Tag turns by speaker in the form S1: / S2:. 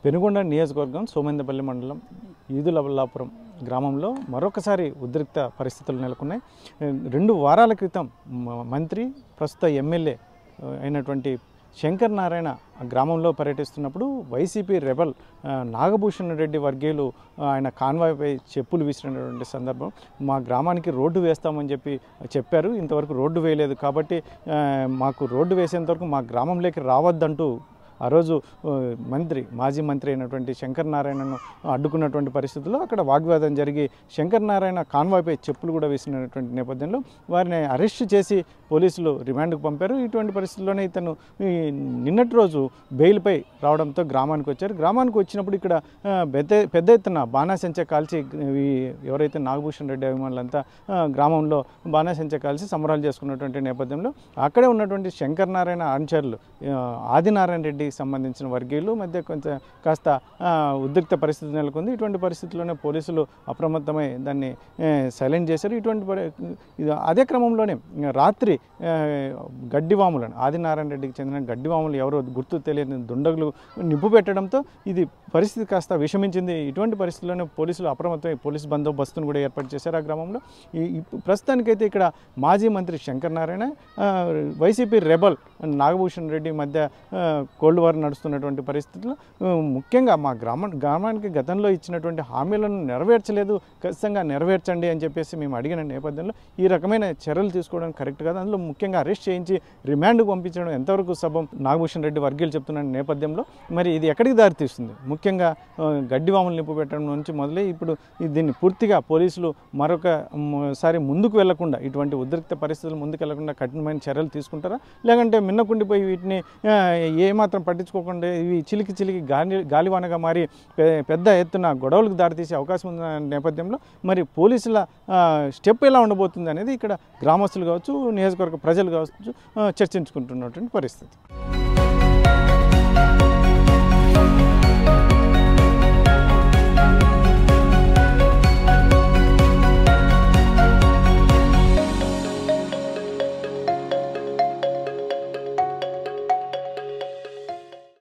S1: పెనుగొండ నియోజకవర్గం సోమేందపల్లి మండలం ఈదులబల్లాపురం గ్రామంలో మరొకసారి ఉద్రిక్త పరిస్థితులు నెలకొన్నాయి రెండు వారాల క్రితం మ- మంత్రి ప్రస్తుత ఎమ్మెల్యే ఆ, అయినటువంటి శంకర్ నారాయణ ఆ గ్రామంలో పర్యటిస్తున్నప్పుడు వైసీపీ రెబల్ ఆ, నాగభూషణ్ రెడ్డి వర్గీయులు ఆ, ఆయన కాన్వాయ్పై చెప్పులు విసిరినటువంటి సందర్భం మా గ్రామానికి రోడ్డు వేస్తామని చెప్పి చెప్పారు ఇంతవరకు రోడ్డు వేయలేదు కాబట్టి ఆ, మాకు రోడ్డు వేసేంతవరకు మా గ్రామంలోకి రావద్దంటూ ఆ రోజు ఆ, మంత్రి మాజీ మంత్రి అయినటువంటి శంకర్ నారాయణను అడ్డుకున్నటువంటి పరిస్థితుల్లో అక్కడ వాగ్వాదం జరిగి శంకర్ నారాయణ కాన్వాయ్పై చెప్పులు కూడా వేసినటువంటి నేపథ్యంలో వారిని అరెస్ట్ చేసి పోలీసులు రిమాండ్కు పంపారు ఇటువంటి పరిస్థితుల్లోనే ఇతను ఈ నిన్నటి రోజు బెయిల్పై రావడంతో గ్రామానికి వచ్చారు గ్రామానికి వచ్చినప్పుడు ఇక్కడ ఆ, పెద్ద పెద్ద ఎత్తున బాణాసంచ కాల్చి ఈ ఎవరైతే నాగభూషణ్ రెడ్డి అభిమానులంతా ఆ, గ్రామంలో బాణాసంచ కాల్చి సంబరాలు చేసుకున్నటువంటి నేపథ్యంలో అక్కడే ఉన్నటువంటి శంకర్ నారాయణ అనుచరులు ఆ, ఆదినారాయణ రెడ్డికి సంబంధించిన వర్గీయులు మధ్య కొంచెం కాస్త ఆ, ఉద్రిక్త పరిస్థితి నెలకొంది ఇటువంటి పరిస్థితుల్లోనే పోలీసులు అప్రమత్తమై దాన్ని ఆ, సైలెంట్ చేశారు ఇటువంటి పరి- ఇది అదే క్రమంలోనే రాత్రి ఆ, గడ్డివాములను ఆదినారాయణ రెడ్డికి చెందిన గడ్డివాములు ఎవరో గుర్తు తెలియని దుండగులు నిప్పు పెట్టడంతో ఇది పరిస్థితి కాస్త విషమించింది ఇటువంటి పరిస్థితుల్లోనే పోలీసులు అప్రమత్తమై పోలీసు బందోబస్తును కూడా ఏర్పాటు చేశారు ఆ గ్రామంలో ఈ ఈ ప్రస్తుతానికైతే ఇక్కడ మాజీ మంత్రి శంకర్ నారాయణ ఆ, వైసీపీ రెబల్ నాగభూషణ్ రెడ్డి మధ్య ఆ, కోల్డ్ వార్ నడుస్తున్నటువంటి పరిస్థితుల్లో ఆ, ముఖ్యంగా మా గ్రామ గ్రామానికి గతంలో ఇచ్చినటువంటి హామీలను నెరవేర్చలేదు ఖచ్చితంగా నెరవేర్చండి అని చెప్పేసి మేము అడిగిన నేపథ్యంలో ఈ రకమైన చర్యలు తీసుకోవడం కరెక్ట్ కాదు అందులో ముఖ్యంగా అరెస్ట్ చేయించి రిమాండ్కు పంపించడం ఎంతవరకు సభం నాగభూషణ్ రెడ్డి వర్గీయులు చెప్తున్న నేపథ్యంలో మరి ఇది ఎక్కడికి దారితీస్తుంది ముఖ్యంగా ఆ, గడ్డివాములు నిప్పు పెట్టడం నుంచి మొదలై ఇప్పుడు ఈ దీన్ని పూర్తిగా పోలీసులు మరొక మ్, సారి ముందుకు వెళ్లకుండా ఇటువంటి ఉద్రిక్త పరిస్థితులు ముందుకు వెళ్లకుండా కఠినమైన చర్యలు తీసుకుంటారా లేకంటే మిన్నకుండిపోయి వీటిని ఆ, ఏమాత్రం పట్టించుకోకుండా ఇవి చిలికి చిలికి గాలి గాలివానగా మారి పె- పెద్ద ఎత్తున గొడవలకు దారితీసే అవకాశం ఉన్న నేపథ్యంలో మరి పోలీసుల ఆ, స్టెప్ ఎలా ఉండబోతుంది అనేది ఇక్కడ గ్రామస్తులు కావచ్చు నియోజకవర్గ ప్రజలు కావచ్చు ఆ, చర్చించుకుంటున్నటువంటి పరిస్థితి